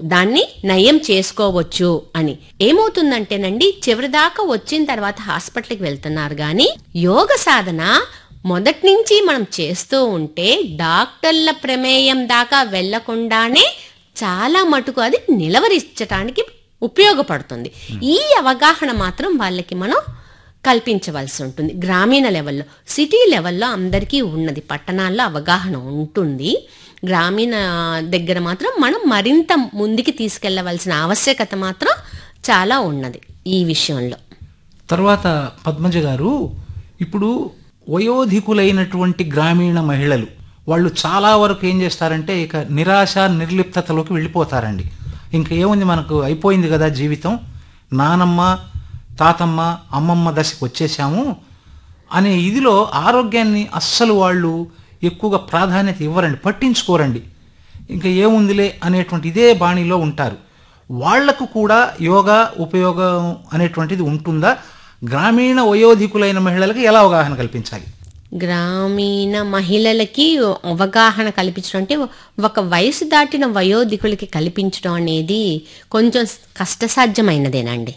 దాన్ని నయం చేసుకోవచ్చు అని ఏమవుతుందంటేనండి చివరిదాకా వచ్చిన తర్వాత హాస్పిటల్కి వెళ్తున్నారు గాని యోగ సాధన మొదటి నుంచి మనం చేస్తూ ఉంటే డాక్టర్ల ప్రమేయం దాకా వెళ్లకుండానే చాలా మటుకు అది నిలవరించటానికి ఉపయోగపడుతుంది ఈ అవగాహన మాత్రం వాళ్ళకి మనం కల్పించవలసి ఉంటుంది గ్రామీణ లెవెల్లో సిటీ లెవెల్లో అందరికీ ఉన్నది పట్టణాల్లో అవగాహన ఉంటుంది గ్రామీణ దగ్గర మాత్రం మనం మరింత ముందుకి తీసుకెళ్లవలసిన ఆవశ్యకత మాత్రం చాలా ఉన్నది ఈ విషయంలో తర్వాత పద్మజ గారు ఇప్పుడు వయోధికులైనటువంటి గ్రామీణ మహిళలు వాళ్ళు చాలా వరకు ఏం చేస్తారంటే ఇక నిరాశ నిర్లిప్తతలోకి వెళ్ళిపోతారండి ఇంక ఏముంది మనకు అయిపోయింది కదా జీవితం నానమ్మ తాతమ్మ అమ్మమ్మ దశకు వచ్చేసాము అనే ఇదిలో ఆరోగ్యాన్ని అస్సలు వాళ్ళు ఎక్కువగా ప్రాధాన్యత ఇవ్వరండి పట్టించుకోరండి ఇంకా ఏముందిలే అనేటువంటి ఇదే బాణిలో ఉంటారు వాళ్లకు కూడా యోగా ఉపయోగం అనేటువంటిది ఉంటుందా గ్రామీణ వయోధికులైన మహిళలకు ఎలా అవగాహన కల్పించాలి గ్రామీణ మహిళలకి అవగాహన కల్పించడం అంటే ఒక వయసు దాటిన వయోధికులకి కల్పించడం అనేది కొంచెం కష్టసాధ్యమైనదేనండి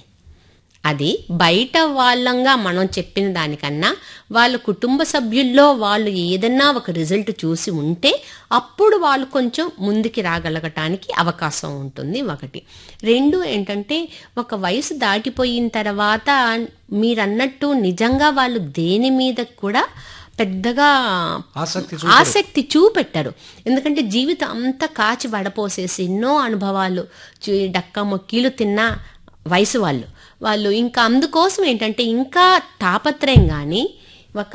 అది బయట వాళ్ళంగా మనం చెప్పిన దానికన్నా వాళ్ళ కుటుంబ సభ్యుల్లో వాళ్ళు ఏదన్నా ఒక రిజల్ట్ చూసి ఉంటే అప్పుడు వాళ్ళు కొంచెం ముందుకి రాగలగటానికి అవకాశం ఉంటుంది ఒకటి రెండు ఏంటంటే ఒక వయసు దాటిపోయిన తర్వాత మీరన్నట్టు నిజంగా వాళ్ళు దేని మీద కూడా పెద్దగా ఆసక్తి ఆసక్తి చూపెట్టారు ఎందుకంటే జీవితం అంతా కాచి వడపోసేసి ఎన్నో అనుభవాలు చూ- డక్క మొక్కీలు తిన్న వయసు వాళ్ళు వాళ్ళు ఇంకా అందుకోసం ఏంటంటే ఇంకా తాపత్రయం కానీ ఒక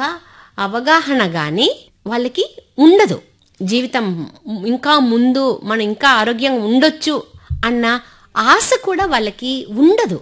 అవగాహన కానీ వాళ్ళకి ఉండదు జీవితం ఇంకా ముందు మనం ఇంకా ఆరోగ్యంగా ఉండొచ్చు అన్న ఆశ కూడా వాళ్ళకి ఉండదు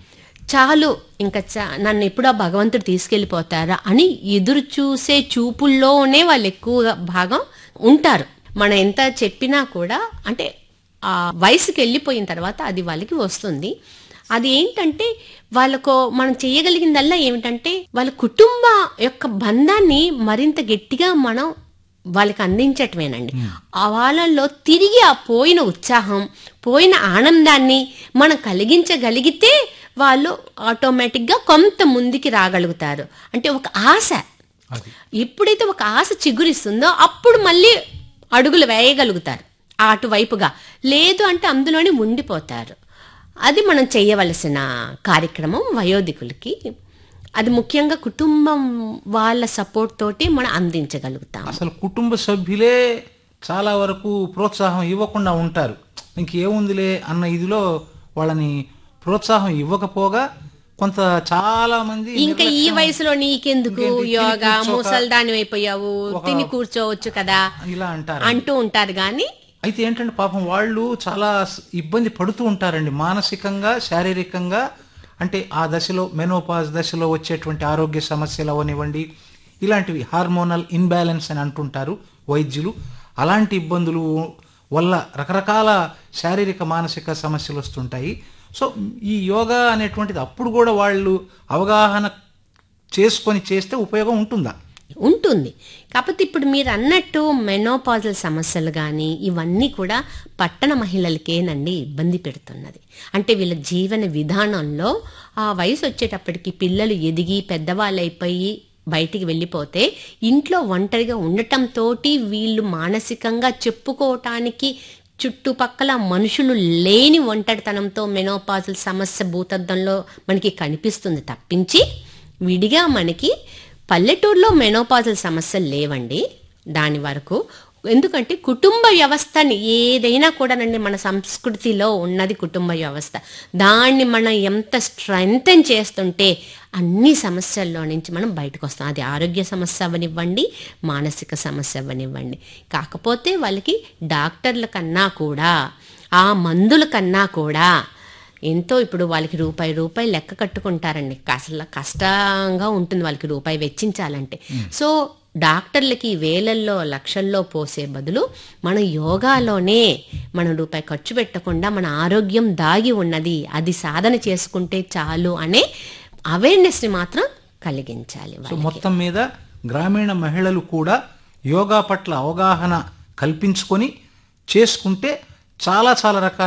చాలు ఇంకా చా- నన్ను ఎప్పుడో భగవంతుడు తీసుకెళ్ళిపోతారా అని ఎదురు చూసే చూపుల్లోనే వాళ్ళు ఎక్కువగా భాగం ఉంటారు మనం ఎంత చెప్పినా కూడా అంటే ఆ వయసుకి వెళ్ళిపోయిన తర్వాత అది వాళ్ళకి వస్తుంది అది ఏంటంటే వాళ్ళకు మనం చేయగలిగిందల్లా ఏమిటంటే వాళ్ళ కుటుంబ యొక్క బంధాన్ని మరింత గట్టిగా మనం వాళ్ళకి అందించటమేనండి ఆ వాళ్ళల్లో తిరిగి ఆ పోయిన ఉత్సాహం పోయిన ఆనందాన్ని మనం కలిగించగలిగితే వాళ్ళు ఆటోమేటిక్గా కొంత ముందుకి రాగలుగుతారు అంటే ఒక ఆశ అది ఎప్పుడైతే ఒక ఆశ చిగురిస్తుందో అప్పుడు మళ్ళీ అడుగులు వేయగలుగుతారు ఆ అటువైపుగా లేదు అంటే అందులోనే ఉండిపోతారు అది మనం చేయవలసిన కార్యక్రమం వయోధికులకి అది ముఖ్యంగా కుటుంబం వాళ్ళ సపోర్ట్ తోటి మనం అందించగలుగుతాం అసలు కుటుంబ సభ్యులే చాలా వరకు ప్రోత్సాహం ఇవ్వకుండా ఉంటారు ఇంకేముందిలే అన్న ఇదిలో వాళ్ళని ప్రోత్సాహం ఇవ్వకపోగా కొంత చాలా మంది ఇంకా ఈ వయసులో నీకెందుకు ఇంకేంటి, తిని యోగా కూర్చోక- ముసల్దాని అయిపోయావు తిని కూర్చోవచ్చు కదా ఇలా అంటారు అంటూ ఉంటారు గాని అయితే ఏంటంటే పాపం వాళ్ళు చాలా స్- ఇబ్బంది పడుతూ ఉంటారండి మానసికంగా శారీరకంగా అంటే ఆ దశలో మెనోపాజ్ దశలో వచ్చేటువంటి ఆరోగ్య సమస్యలు అవనివ్వండి ఇలాంటివి హార్మోనల్ ఇన్బ్యాలెన్స్ అని అంటుంటారు వైద్యులు అలాంటి ఇబ్బందులు వల్ల రకరకాల శారీరక మానసిక సమస్యలు వస్తుంటాయి సో ఈ యోగా అనేటువంటిది అప్పుడు కూడా వాళ్ళు అవగాహన చేసుకొని చేస్తే ఉపయోగం ఉంటుందా ఉంటుంది కాకపోతే ఇప్పుడు మీరు అన్నట్టు మెనోపాజల్ సమస్యలు కానీ ఇవన్నీ కూడా పట్టణ మహిళలకేనండి ఇబ్బంది పెడుతున్నది అంటే వీళ్ళ జీవన విధానంలో ఆ వయసు వచ్చేటప్పటికి పిల్లలు ఎదిగి పెద్దవాళ్ళు అయిపోయి బయటికి వెళ్ళిపోతే ఇంట్లో ఒంటరిగా ఉండటంతో వీళ్ళు మానసికంగా చెప్పుకోవటానికి చుట్టుపక్కల మనుషులు లేని ఒంటరితనంతో మెనోపాజల్ సమస్య భూతద్దంలో మనకి కనిపిస్తుంది తప్పించి విడిగా మనకి పల్లెటూరులో మెనోపాజల్ సమస్యలు లేవండి దాని వరకు ఎందుకంటే కుటుంబ వ్యవస్థని ఏదైనా కూడానండి మన సంస్కృతిలో ఉన్నది కుటుంబ వ్యవస్థ దాన్ని మనం ఎంత స్ట్రెంగ్తన్ చేస్తుంటే అన్ని సమస్యల్లో నుంచి మనం బయటకు వస్తాం అది ఆరోగ్య సమస్య అవ్వనివ్వండి మానసిక సమస్య అవ్వనివ్వండి కాకపోతే వాళ్ళకి డాక్టర్ల కన్నా కూడా ఆ మందుల కన్నా కూడా ఎంతో ఇప్పుడు వాళ్ళకి రూపాయి రూపాయి లెక్క కట్టుకుంటారండి అసలు కష్టంగా ఉంటుంది వాళ్ళకి రూపాయి వెచ్చించాలంటే సో డాక్టర్లకి వేలల్లో లక్షల్లో పోసే బదులు మన యోగాలోనే మనం రూపాయి ఖర్చు పెట్టకుండా మన ఆరోగ్యం దాగి ఉన్నది అది సాధన చేసుకుంటే చాలు అనే అవేర్నెస్ని మాత్రం కలిగించాలి సో వాళ్ళకి. మొత్తం మీద గ్రామీణ మహిళలు కూడా యోగా పట్ల అవగాహన కల్పించుకొని చేసుకుంటే చాలా చాలా రకాల